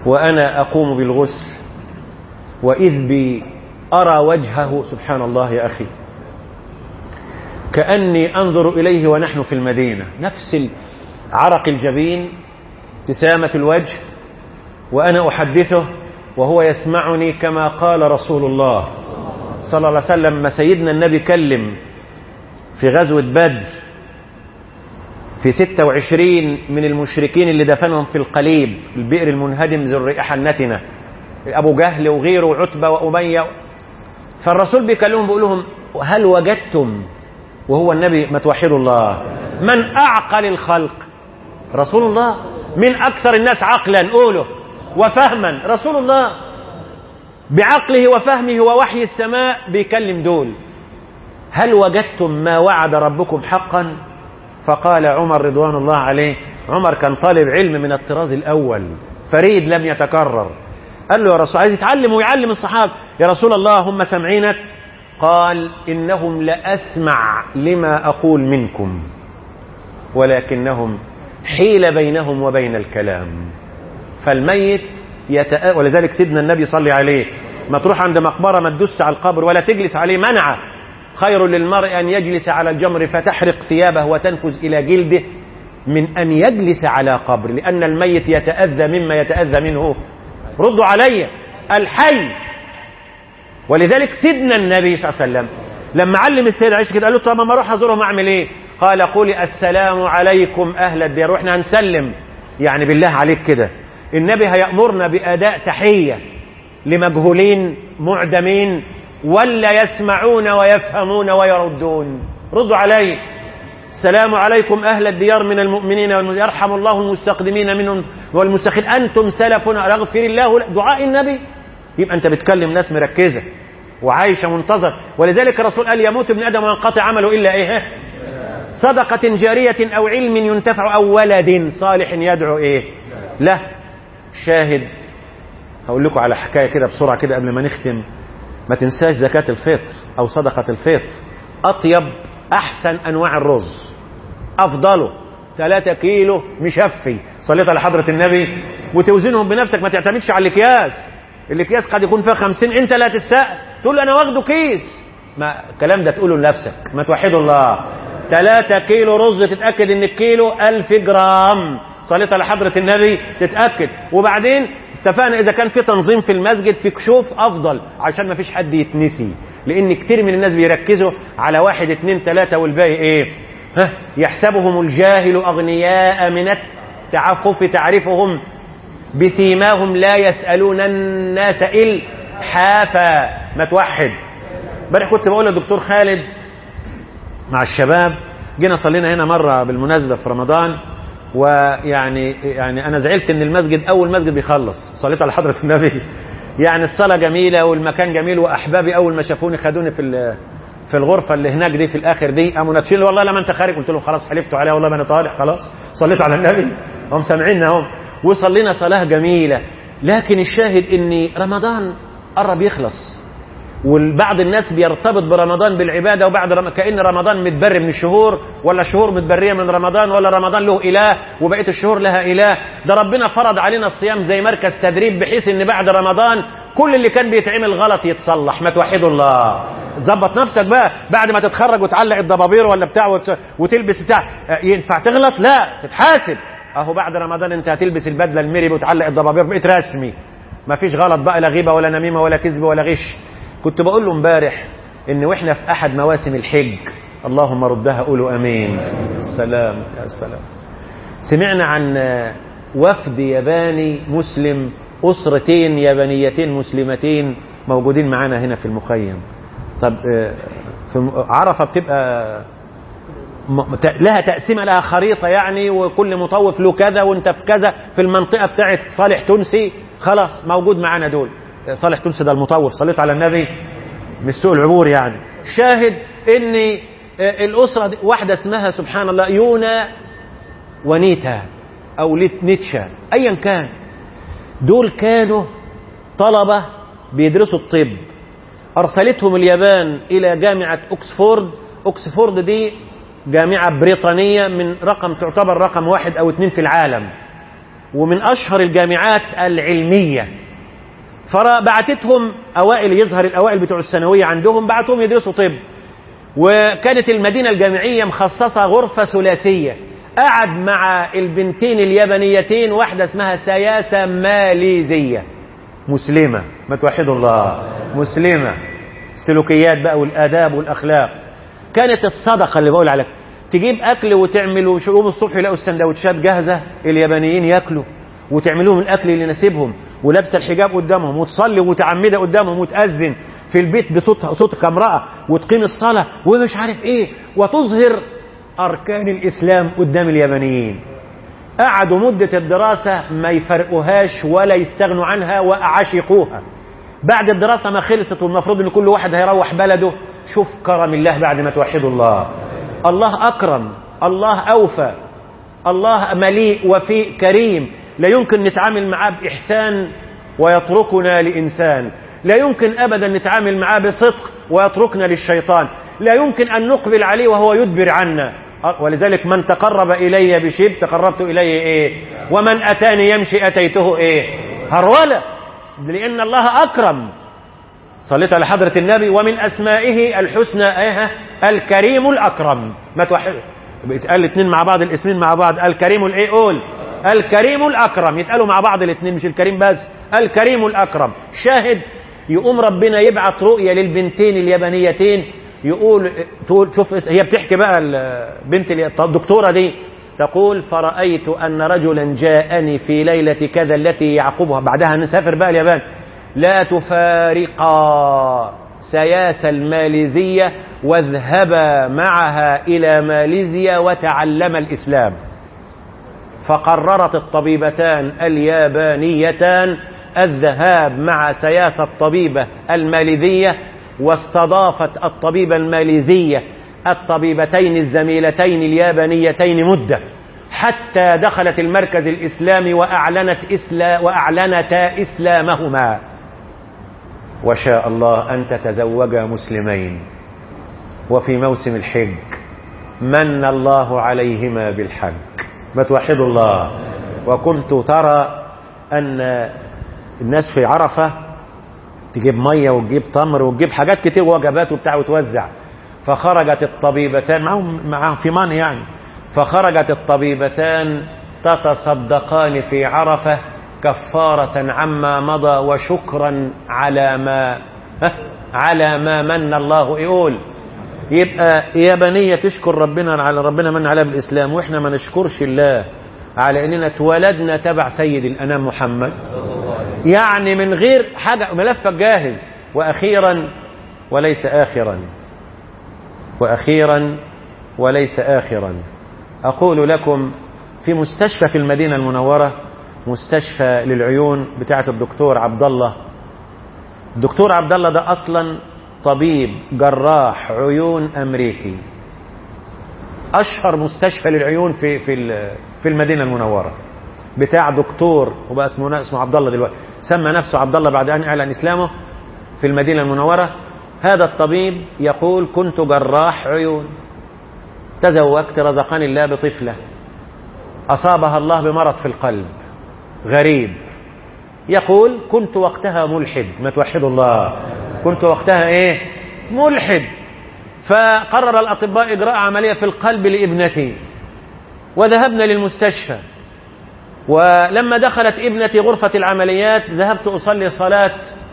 وأنا أقوم بالغسل وإذ بي أرى وجهه سبحان الله يا أخي كأني أنظر إليه ونحن في المدينة نفس عرق الجبين ابتسامة الوجه وأنا أحدثه وهو يسمعني كما قال رسول الله صلى الله عليه وسلم ما سيدنا النبي كلم في غزوة بدر في 26 من المشركين اللي دفنهم في القليب البئر المنهدم ذو الرئحة النتنة أبو جهل وغيره وعتبة وأمية فالرسول بيكلمهم بيقول لهم هل وجدتم وهو النبي ما توحدوا الله من أعقل الخلق رسول الله من أكثر الناس عقلا قوله وفهما رسول الله بعقله وفهمه ووحي السماء بيكلم دول هل وجدتم ما وعد ربكم حقا فقال عمر رضوان الله عليه عمر كان طالب علم من الطراز الأول فريد لم يتكرر قال له يا رسول عايز يتعلم ويعلم الصحابة يا رسول الله هم سمعينك قال إنهم لأسمع لما أقول منكم ولكنهم حيل بينهم وبين الكلام فالميت يتأ... ولذلك سيدنا النبي صلى عليه ما تروح عند مقبرة ما تدس على القبر ولا تجلس عليه منعه خير للمرء أن يجلس على الجمر فتحرق ثيابه وتنفذ إلى جلده من أن يجلس على قبر لأن الميت يتأذى مما يتأذى منه ردوا علي الحي ولذلك سيدنا النبي صلى الله عليه وسلم لما علم السيد عائشة كده قال له طب ما اروح ازورهم اعمل ايه قال قولي السلام عليكم اهل الديار واحنا هنسلم يعني بالله عليك كده النبي هيأمرنا بأداء تحية لمجهولين معدمين ولا يسمعون ويفهمون ويردون ردوا علي السلام عليكم أهل الديار من المؤمنين يرحم الله المستقدمين منهم والمستخدمين أنتم سلفنا أغفر الله دعاء النبي يبقى أنت بتكلم ناس مركزة وعايشة منتظر ولذلك الرسول قال يموت ابن آدم وينقطع عمله إلا إيه صدقة جارية أو علم ينتفع أو ولد صالح يدعو إيه له شاهد هقول لكم على حكاية كده بسرعة كده قبل ما نختم ما تنساش زكاة الفطر أو صدقة الفطر أطيب أحسن أنواع الرز أفضله 3 كيلو مشفي صليت على حضرة النبي وتوزنهم بنفسك ما تعتمدش على الأكياس الأكياس قد يكون فيها 50 أنت لا تتساءل تقول له أنا واخده كيس ما الكلام ده تقوله لنفسك ما توحدوا الله 3 كيلو رز تتأكد إن الكيلو 1000 جرام صليت على حضرة النبي تتأكد وبعدين اتفقنا إذا كان في تنظيم في المسجد في كشوف أفضل عشان ما فيش حد يتنسي لأن كتير من الناس بيركزوا على واحد اتنين تلاتة والباقي إيه ها يحسبهم الجاهل أغنياء من التعفف تعرفهم بسيماهم لا يسألون الناس إلحافا ما توحد امبارح كنت بقول للدكتور خالد مع الشباب جينا صلينا هنا مرة بالمناسبة في رمضان ويعني يعني انا زعلت ان المسجد اول مسجد بيخلص صليت على حضره النبي يعني الصلاه جميله والمكان جميل واحبابي اول ما شافوني خدوني في في الغرفه اللي هناك دي في الاخر دي قاموا ناتشين والله لما انت خارج قلت لهم خلاص حلفتوا عليها والله ما انا طالع خلاص صليت على النبي هم سامعيننا هم وصلينا صلاه جميله لكن الشاهد ان رمضان قرب يخلص وبعض الناس بيرتبط برمضان بالعبادة وبعد رم... كأن رمضان متبري من الشهور ولا الشهور متبرية من رمضان ولا رمضان له إله وبقية الشهور لها إله ده ربنا فرض علينا الصيام زي مركز تدريب بحيث ان بعد رمضان كل اللي كان بيتعمل غلط يتصلح ما توحدوا الله ظبط نفسك بقى بعد ما تتخرج وتعلق الضبابير ولا بتاع وت... وتلبس بتاع ينفع تغلط لا تتحاسب اهو بعد رمضان انت هتلبس البدله الميري وتعلق الضبابير بقيت رسمي ما فيش غلط بقى لا غيبه ولا نميمه ولا كذب ولا غش كنت بقول له امبارح ان واحنا في احد مواسم الحج اللهم ردها قولوا امين السلام يا السلام سمعنا عن وفد ياباني مسلم اسرتين يابانيتين مسلمتين موجودين معانا هنا في المخيم طب في عرفه بتبقى لها تقسيمه لها خريطه يعني وكل مطوف له كذا وانت في كذا في المنطقه بتاعت صالح تونسي خلاص موجود معانا دول صالح تونسي ده المطوف صليت على النبي من سوق العبور يعني شاهد ان الاسره دي واحده اسمها سبحان الله يونا ونيتا او نيتشا ايا كان دول كانوا طلبه بيدرسوا الطب ارسلتهم اليابان الى جامعه اوكسفورد اوكسفورد دي جامعه بريطانيه من رقم تعتبر رقم واحد او اثنين في العالم ومن أشهر الجامعات العلمية فبعتتهم أوائل يظهر الأوائل بتوع الثانوية عندهم بعتهم يدرسوا طب وكانت المدينة الجامعية مخصصة غرفة ثلاثية قعد مع البنتين اليابانيتين واحدة اسمها سياسة ماليزية مسلمة ما توحدوا الله مسلمة السلوكيات بقى والآداب والأخلاق كانت الصدقة اللي بقول عليك تجيب أكل وتعمل ويقوموا الصبح يلاقوا السندوتشات جاهزة اليابانيين ياكلوا وتعملوهم الأكل اللي يناسبهم ولابسه الحجاب قدامهم وتصلي ومتعمده قدامهم وتأذن في البيت بصوت صوت كامرأة وتقيم الصلاة ومش عارف ايه وتظهر أركان الإسلام قدام اليابانيين قعدوا مدة الدراسة ما يفرقوهاش ولا يستغنوا عنها وأعشقوها بعد الدراسة ما خلصت والمفروض ان كل واحد هيروح بلده شوف كرم الله بعد ما توحدوا الله الله أكرم الله أوفى الله مليء وفي كريم لا يمكن نتعامل معاه بإحسان ويتركنا لإنسان لا يمكن أبدا نتعامل معاه بصدق ويتركنا للشيطان لا يمكن أن نقبل عليه وهو يدبر عنا ولذلك من تقرب إلي بشيب تقربت إليه إيه ومن أتاني يمشي أتيته إيه هرولة لأن الله أكرم صليت على حضرة النبي ومن أسمائه الحسنى إيه الكريم الأكرم ما توحد بيتقال الاثنين مع بعض الاسمين مع بعض الكريم الايه قول الكريم الأكرم يتقالوا مع بعض الاثنين مش الكريم بس الكريم الأكرم شاهد يقوم ربنا يبعث رؤية للبنتين اليابانيتين يقول تقول شوف هي بتحكي بقى البنت الدكتورة دي تقول فرأيت أن رجلا جاءني في ليلة كذا التي يعقبها بعدها نسافر بقى اليابان لا تفارقا سياسة الماليزية واذهبا معها إلى ماليزيا وتعلم الإسلام فقررت الطبيبتان اليابانيتان الذهاب مع سياسة الطبيبة الماليزية واستضافت الطبيبة الماليزية الطبيبتين الزميلتين اليابانيتين مدة حتى دخلت المركز الإسلامي وأعلنت إسلا وأعلنتا إسلامهما وشاء الله أن تتزوجا مسلمين وفي موسم الحج من الله عليهما بالحج ما توحدوا الله وكنت ترى أن الناس في عرفة تجيب مية وتجيب تمر وتجيب حاجات كتير وجبات وبتاع وتوزع فخرجت الطبيبتان معهم معهم في مان يعني فخرجت الطبيبتان تتصدقان في عرفة كفارة عما مضى وشكرا على ما على ما من الله يقول يبقى يابانية تشكر ربنا على ربنا من على بالإسلام وإحنا ما نشكرش الله على إننا اتولدنا تبع سيد الأنام محمد يعني من غير حاجة ملفك جاهز وأخيرا وليس آخرا وأخيرا وليس آخرا أقول لكم في مستشفى في المدينة المنورة مستشفى للعيون بتاعة الدكتور عبد الله الدكتور عبد الله ده أصلا طبيب جراح عيون أمريكي أشهر مستشفى للعيون في في في المدينة المنورة بتاع دكتور وبقى اسمه اسمه عبد الله دلوقتي سمى نفسه عبد الله بعد أن أعلن إسلامه في المدينة المنورة هذا الطبيب يقول كنت جراح عيون تزوجت رزقني الله بطفلة أصابها الله بمرض في القلب غريب يقول كنت وقتها ملحد ما توحد الله كنت وقتها ايه ملحد فقرر الأطباء إجراء عملية في القلب لابنتي وذهبنا للمستشفى ولما دخلت ابنتي غرفة العمليات ذهبت أصلي صلاة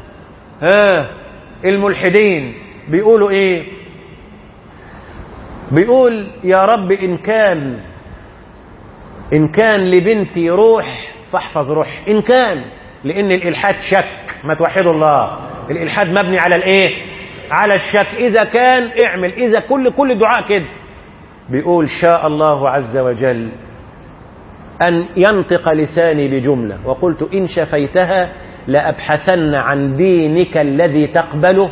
ها الملحدين بيقولوا ايه بيقول يا رب إن كان إن كان لبنتي روح فاحفظ روح إن كان لأن الإلحاد شك ما توحدوا الله الإلحاد مبني على الإيه على الشك إذا كان اعمل إذا كل كل دعاء كده بيقول شاء الله عز وجل أن ينطق لساني بجملة وقلت إن شفيتها لأبحثن عن دينك الذي تقبله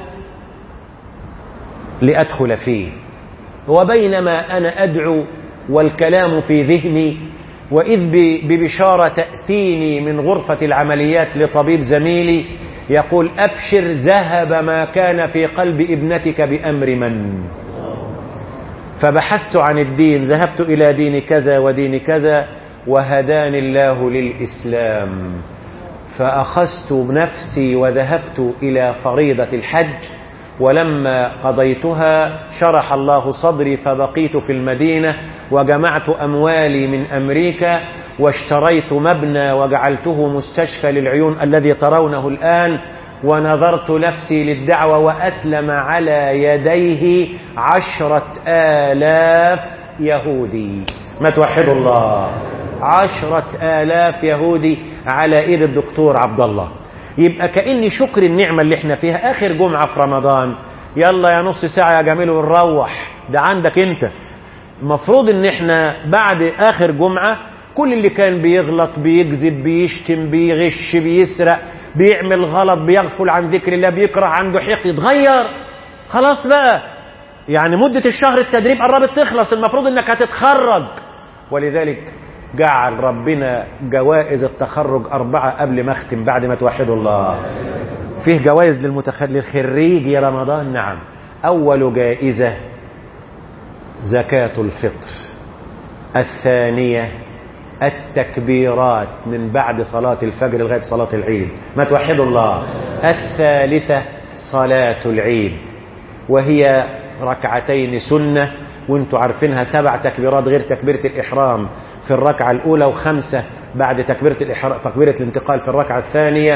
لأدخل فيه وبينما أنا أدعو والكلام في ذهني وإذ ببشارة تأتيني من غرفة العمليات لطبيب زميلي يقول أبشر ذهب ما كان في قلب ابنتك بأمر من فبحثت عن الدين ذهبت إلى دين كذا ودين كذا وهداني الله للإسلام فأخذت نفسي وذهبت إلى فريضة الحج ولما قضيتها شرح الله صدري فبقيت في المدينة وجمعت أموالي من أمريكا واشتريت مبنى وجعلته مستشفى للعيون الذي ترونه الآن ونظرت نفسي للدعوة وأسلم على يديه عشرة آلاف يهودي ما توحد الله عشرة آلاف يهودي على إيد الدكتور عبد الله يبقى كأني شكر النعمة اللي احنا فيها آخر جمعة في رمضان يلا يا نص ساعة يا جميل ونروح ده عندك انت المفروض ان احنا بعد آخر جمعة كل اللي كان بيغلط بيكذب بيشتم بيغش بيسرق بيعمل غلط بيغفل عن ذكر الله بيكره عنده حقد يتغير خلاص بقى يعني مدة الشهر التدريب قربت تخلص المفروض انك هتتخرج ولذلك جعل ربنا جوائز التخرج أربعة قبل ما أختم بعد ما توحدوا الله فيه جوائز للمتخ... للخريج رمضان نعم أول جائزة زكاة الفطر الثانية التكبيرات من بعد صلاة الفجر لغاية صلاة العيد ما توحدوا الله الثالثة صلاة العيد وهي ركعتين سنة وانتوا عارفينها سبع تكبيرات غير تكبيرة الإحرام في الركعة الأولى وخمسة بعد تكبيرة الإحرام تكبيرة الانتقال في الركعة الثانية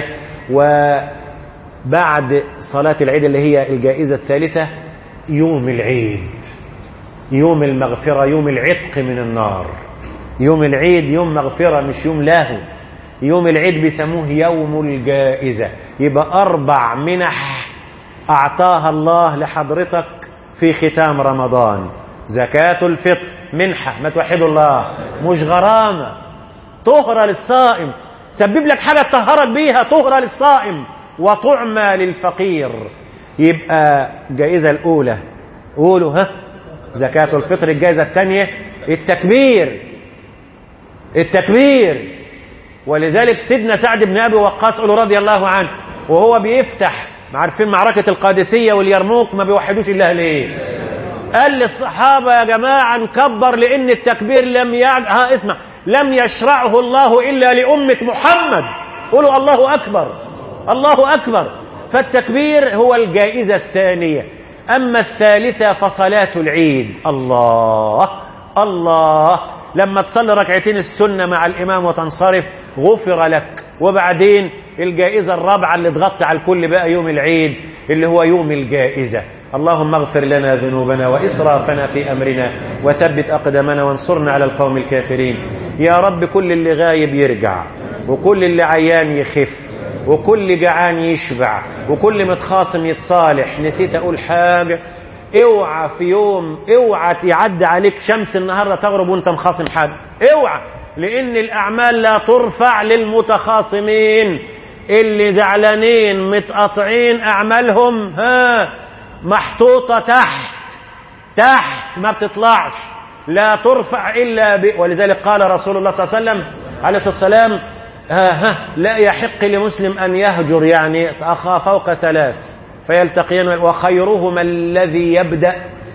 وبعد صلاة العيد اللي هي الجائزة الثالثة يوم العيد يوم المغفرة يوم العتق من النار يوم العيد يوم مغفرة مش يوم لاهو يوم العيد بيسموه يوم الجائزة يبقى أربع منح أعطاها الله لحضرتك في ختام رمضان زكاة الفطر منحة ما توحدوا الله مش غرامة طهرة للصائم سبب لك حاجة تطهرك بيها طهرة للصائم وطعمة للفقير يبقى الجائزة الأولى قولوا ها زكاة الفطر الجائزة الثانية التكبير التكبير ولذلك سيدنا سعد بن أبي وقاص رضي الله عنه وهو بيفتح عارفين معركة القادسية واليرموك ما بيوحدوش الله ليه قال للصحابة يا جماعة نكبر لأن التكبير لم يعد ها اسمع لم يشرعه الله إلا لأمة محمد قولوا الله أكبر الله أكبر فالتكبير هو الجائزة الثانية أما الثالثة فصلاة العيد الله الله لما تصلي ركعتين السنة مع الإمام وتنصرف غفر لك وبعدين الجائزة الرابعة اللي تغطي على الكل بقى يوم العيد اللي هو يوم الجائزة اللهم اغفر لنا ذنوبنا وإسرافنا في أمرنا وثبت أقدامنا وانصرنا على القوم الكافرين يا رب كل اللي غايب يرجع وكل اللي عيان يخف وكل جعان يشبع وكل متخاصم يتصالح نسيت أقول حاجة اوعى في يوم اوعى يعدي عليك شمس النهاردة تغرب وانت مخاصم حد اوعى لان الاعمال لا ترفع للمتخاصمين اللي زعلانين متقاطعين اعمالهم ها محطوطة تحت تحت ما بتطلعش لا ترفع الا ب... ولذلك قال رسول الله صلى الله عليه وسلم عليه الصلاه والسلام ها ها لا يحق لمسلم ان يهجر يعني اخا فوق ثلاث فيلتقيان وخيرهما الذي يبدأ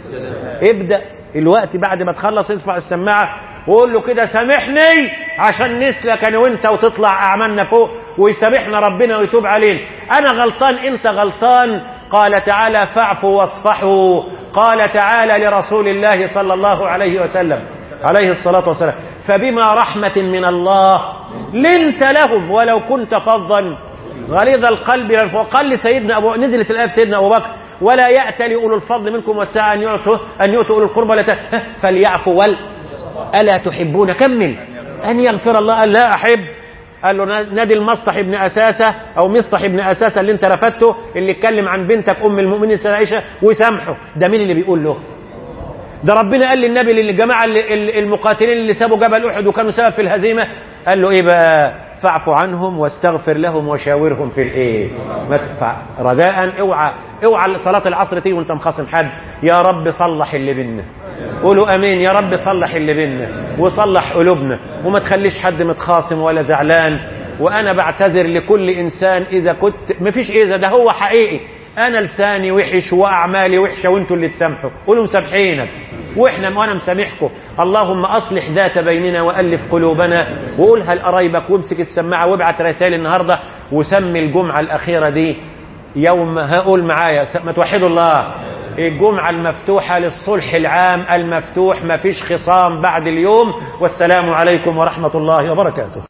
ابدأ الوقت بعد ما تخلص ادفع السماعة وقول له كده سامحني عشان نسلك انا وانت وتطلع اعمالنا فوق ويسامحنا ربنا ويتوب علينا انا غلطان انت غلطان قال تعالى فاعفوا واصفحوا قال تعالى لرسول الله صلى الله عليه وسلم عليه الصلاة والسلام فبما رحمة من الله لنت لهم ولو كنت فظا غليظ القلب وقال لسيدنا أبو نزلت الآية سيدنا أبو بكر ولا يأتل أولو الفضل منكم والساعة أن يعطوا أن يؤتوا أولو القربى ولا فليعفوا ول ألا تحبون كمل أن يغفر الله قال لا أحب قال له نادي المصطح ابن أساسة أو مصطح ابن أساسة اللي انت رفدته اللي اتكلم عن بنتك أم المؤمنين سيدة عائشة وسامحه ده مين اللي بيقول له ده ربنا قال للنبي للجماعة المقاتلين اللي سابوا جبل أحد وكانوا سبب في الهزيمة قال له إيه بقى فاعف عنهم واستغفر لهم وشاورهم في الايه رجاء اوعى اوعى صلاة العصر تيجي وانت مخاصم حد يا رب صلح اللي بينا قولوا امين يا رب صلح اللي بينا وصلح قلوبنا وما تخليش حد متخاصم ولا زعلان وانا بعتذر لكل انسان اذا كنت مفيش اذا ده هو حقيقي انا لساني وحش واعمالي وحشه وانتوا اللي تسامحوا قولوا مسامحينك واحنا وانا مسامحكم اللهم اصلح ذات بيننا والف قلوبنا وقولها لقرايبك وامسك السماعه وابعت رسائل النهارده وسمي الجمعه الاخيره دي يوم هقول معايا ما توحدوا الله الجمعة المفتوحة للصلح العام المفتوح ما فيش خصام بعد اليوم والسلام عليكم ورحمة الله وبركاته